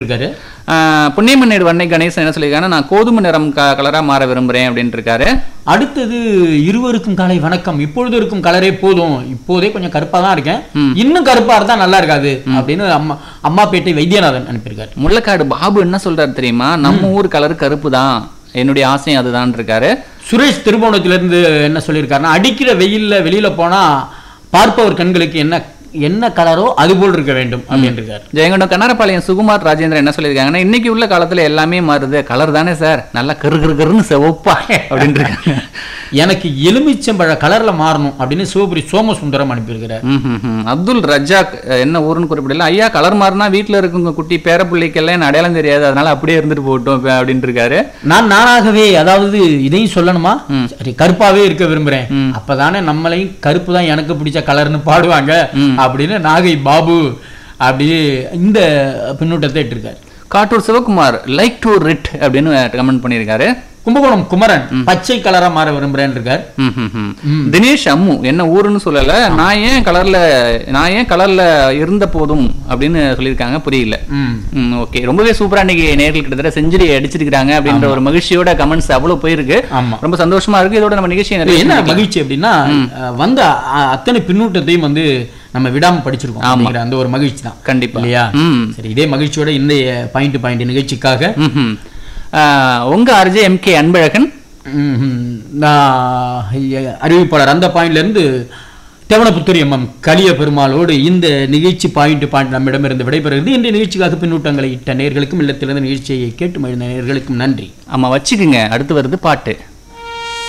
அனுப்பியிருக்காரு ஆஹ் புண்ணியமண்ணேடு வண்ணை கணேசன் என்ன சொல்லியிருக்காங்கன்னா நான் கோதுமை நிறம் க கலரா மாற விரும்புறேன் அப்படின்ட்டு இருக்காரு அடுத்தது இருவருக்கும் காலை வணக்கம் இப்பொழுது இருக்கும் கலரே போதும் இப்போதே கொஞ்சம் கருப்பா தான் இருக்கேன் இன்னும் கருப்பா இருந்தா நல்லா இருக்காது அப்படின்னு அம்மா அம்மாப்பேட்டை வைத்தியநாதன் அனுப்பியிருக்காரு முள்ளக்காடு பாபு என்ன சொல்றாரு தெரியுமா நம்ம ஊர் கலர் கருப்பு தான் என்னுடைய ஆசையும் அதுதான் இருக்காரு சுரேஷ் திருபுவனத்துல இருந்து என்ன சொல்லியிருக்காருன்னா அடிக்கிற வெயில்ல வெளியில போனா பார்ப்பவர் கண்களுக்கு என்ன என்ன கலரோ அது போல் இருக்க வேண்டும் அப்படின்னு இருக்காரு ஜெயங்கொண்டம் கண்ணாரப்பாளையம் சுகுமார் ராஜேந்திரன் என்ன சொல்லியிருக்காங்கன்னா இன்னைக்கு உள்ள காலத்துல எல்லாமே மாறுது கலர் தானே சார் நல்லா கரு கரு கருன்னு செவப்பா அப்படின்னு இருக்காங்க எனக்கு எலுமிச்சம்பழ கலர்ல மாறணும் அப்படின்னு சிவபுரி சோமசுந்தரம் அனுப்பியிருக்கிறார் ம், ம், ம். அப்துல் ரஜாக் அஹ், என்ன ஊருன்னு குறிப்பிடல ஐயா கலர் மாறினா வீட்டுல இருக்குங்க குட்டி பேர பிள்ளைக்கெல்லாம் என்ன அடையாளம் தெரியாது அதனால அப்படியே இருந்துட்டு போகட்டும் இப்ப அப்படின்னு இருக்காரு நான் நானாகவே அதாவது இதையும் சொல்லணுமா சரி கருப்பாவே இருக்க விரும்புறேன் அப்பதானே நம்மளையும் கருப்பு தான் எனக்கு பிடிச்ச கலர்னு பாடுவாங்க அப்படின்னு நாகை பாபு அப்படி இந்த பின்னூட்டத்தை இட்டிருக்காரு Kattur Sivakumar like to read அப்படின்னு கமெண்ட் பண்ணியிருக்காரு கும்பகோணம் குமரன் பச்சை கலரா மாற விரும்புறேன் இருக்கார் ம், ம், ம். தினேஷ் அம்மு என்ன ஊருன்னு சொல்லல நான் ஏன் கலர்ல நான் ஏன் கலர்ல இருந்த போதும் அப்படின்னு சொல்லியிருக்காங்க புரியல ம். ம் ஓகே ரொம்பவே சூப்பரா இன்னைக்கு நேரில் கிட்டத்தட்ட செஞ்சுரி அடிச்சிருக்காங்க அப்படின்ற ஒரு மகிழ்ச்சியோட கமெண்ட்ஸ் அவ்வளவு போயிருக்கு ஆமா. ரொம்ப சந்தோஷமா இருக்கு இதோட நம்ம நிகழ்ச்சியை இது நிறைய என்ன மகிழ்ச்சி அப்படின்னா அஹ், வந்த அ- அத்தனை பின்னூட்டத்தையும் வந்து நம்ம விடாம படிச்சிருக்கோம் அப்படிங்கிற அந்த ஒரு மகிழ்ச்சி தான் கண்டிப்பா இல்லையா ம் சரி இதே மகிழ்ச்சியோட இந்த பாயிண்ட் பாயிண்ட் நிகழ்ச்சிக்காக ம்ஹும். ஆஹ், உங்க அர்ஜே எம் கே அன்பழகன் ம்ஹும். நான் ஐய- அறிவிப்பாளர் அந்த பாயிண்ட்ல இருந்து தேவனபுத்தூர் எம்எம் கலிய பெருமாளோடு இந்த நிகழ்ச்சி பாயிண்ட் பாயிண்ட் நம்மிடமிருந்து விடைபெறுகிறது இந்த நிகழ்ச்சிக்காக பின்னூட்டங்களை இட்ட நேர்களுக்கும் இல்லத்திலிருந்து நிகழ்ச்சியை கேட்டு மகிழ்ந்த நேர்களுக்கும் நன்றி ஆமா வச்சுக்குங்க அடுத்து வருது பாட்டு